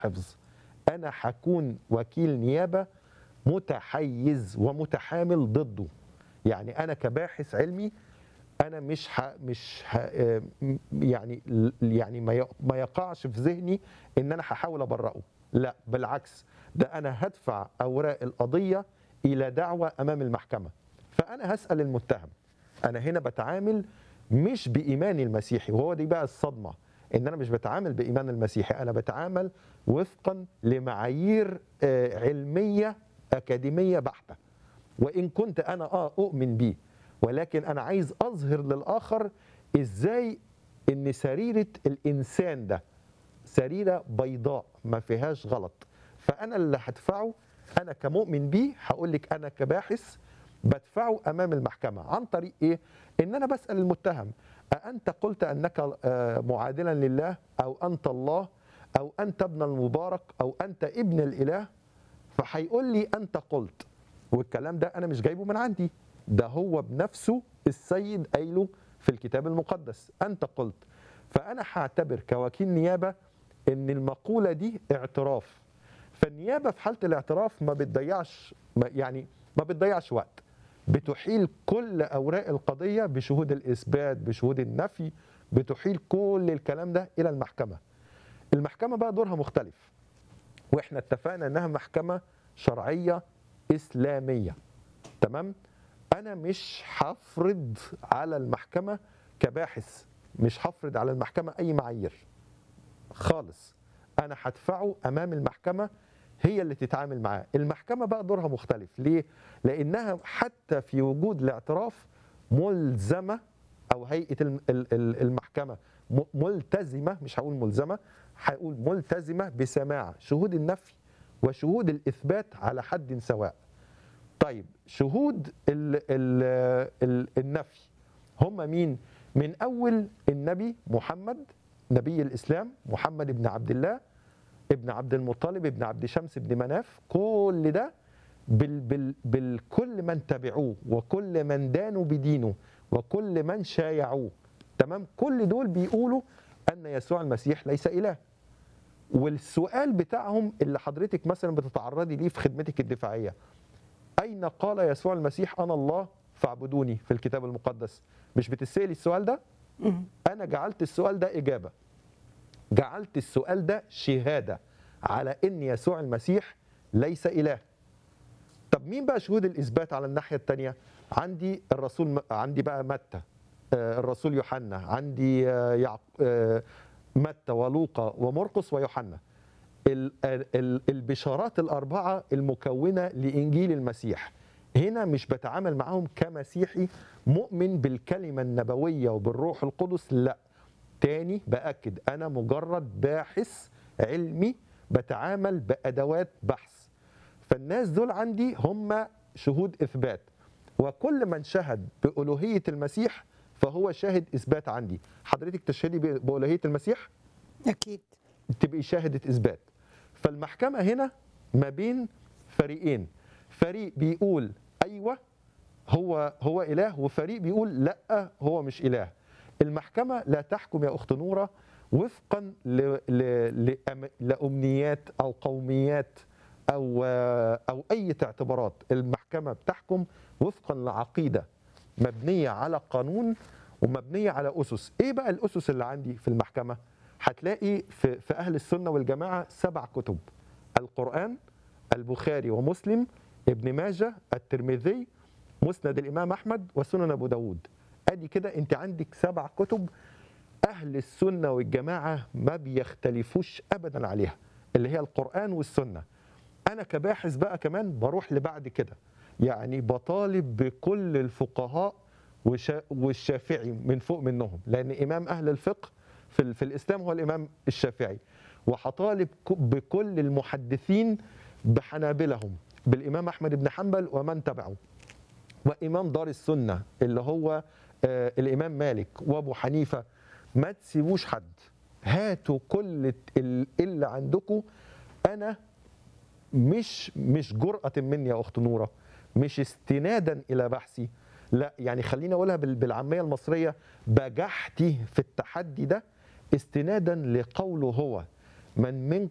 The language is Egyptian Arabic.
حفظ انا هكون وكيل نيابه متحيز ومتحامل ضده يعني انا كباحث علمي انا مش ح... مش ح... آه، م- يعني يعني ما ي- ما يقعش في ذهني ان انا هحاول ابرئه لا بالعكس ده انا هدفع اوراق القضيه الى دعوه امام المحكمه فانا هسال المتهم انا هنا بتعامل مش بايماني المسيحي وهو دي بقى الصدمه ان انا مش بتعامل بايمان المسيحي انا بتعامل وفقا لمعايير آه، علميه اكاديميه بحته وان كنت انا اه اؤمن بيه ولكن انا عايز اظهر للاخر ازاي ان سريره الانسان ده سريره بيضاء ما فيهاش غلط فانا اللي هدفعه انا كمؤمن بيه هقول لك انا كباحث بدفعه امام المحكمه عن طريق ايه ان انا بسال المتهم أأنت قلت انك آه، معادلا لله او انت الله او انت ابن المبارك او انت ابن الاله فهيقول لي انت قلت والكلام ده انا مش جايبه من عندي ده هو بنفسه السيد قايله في الكتاب المقدس انت قلت فانا هعتبر كوكيل نيابه ان المقوله دي اعتراف فالنيابه في حاله الاعتراف ما بتضيعش ما- يعني ما بتضيعش وقت بتحيل كل اوراق القضيه بشهود الاثبات بشهود النفي بتحيل كل الكلام ده الى المحكمه المحكمه بقى دورها مختلف واحنا اتفقنا انها محكمه شرعيه اسلاميه تمام انا مش هفرض على المحكمه كباحث مش هفرض على المحكمه اي معايير خالص انا هدفعه امام المحكمه هي اللي تتعامل معاه المحكمه بقى دورها مختلف ليه لانها حتى في وجود الاعتراف ملزمه او هيئه الم- ال- ال- المحكمه م- ملتزمه مش هقول ملزمه هقول ملتزمه بسماع شهود النفي وشهود الاثبات على حد سواء طيب شهود ال ال ال النفي هم مين من اول النبي محمد نبي الاسلام محمد بن عبد الله ابن عبد المطلب ابن عبد شمس ابن مناف كل ده بال بال بالكل من تبعوه وكل من دانوا بدينه وكل من شايعوه تمام كل دول بيقولوا ان يسوع المسيح ليس اله والسؤال بتاعهم اللي حضرتك مثلا بتتعرضي ليه في خدمتك الدفاعيه اين قال يسوع المسيح انا الله فاعبدوني في الكتاب المقدس مش بتسالي السؤال ده مم. انا جعلت السؤال ده اجابه جعلت السؤال ده شهاده على ان يسوع المسيح ليس اله طب مين بقى شهود الاثبات على الناحيه الثانيه عندي الرسول عندي بقى متى آه، الرسول يوحنا عندي آه، يعق... آه، متى ولوقا ومرقس ويوحنا ال- ال- البشارات الأربعة المكونة لإنجيل المسيح هنا مش بتعامل معاهم كمسيحي مؤمن بالكلمة النبوية وبالروح القدس لا تاني بأكد أنا مجرد باحث علمي بتعامل بأدوات بحث فالناس دول عندي هم شهود إثبات وكل من شهد بألوهية المسيح فهو شاهد إثبات عندي حضرتك تشهدي ب- بألوهية المسيح؟ اكيد تبقي شاهدة إثبات فالمحكمة هنا ما بين فريقين فريق بيقول أيوة هو هو إله وفريق بيقول لا هو مش إله المحكمة لا تحكم يا أخت نورة وفقا ل ل لأم- لأمنيات أو قوميات أو أو أي اعتبارات المحكمة بتحكم وفقا لعقيدة مبنية على قانون ومبنية على أسس إيه بقى الأسس اللي عندي في المحكمة هتلاقي في, في أهل السنة والجماعة سبع كتب القرآن البخاري ومسلم ابن ماجه الترمذي مسند الإمام أحمد وسنن أبو داود أدي كده أنت عندك سبع كتب أهل السنة والجماعة ما بيختلفوش أبدا عليها اللي هي القرآن والسنة أنا كباحث بقى كمان بروح لبعد كده يعني بطالب بكل الفقهاء وشا- والشافعي من فوق منهم لأن إمام أهل الفقه في, ال- في الإسلام هو الإمام الشافعي وهطالب ك- بكل المحدثين بحنابلهم بالإمام أحمد بن حنبل ومن تبعه وإمام دار السنة اللي هو آه، الإمام مالك وأبو حنيفة ما تسيبوش حد هاتوا كل ال- اللي عندكم أنا مش مش جرأة مني يا أخت نورة مش استنادا إلى بحثي لا يعني خليني أقولها بال- بالعامية المصرية بجحتي في التحدي ده استنادا لقوله هو من من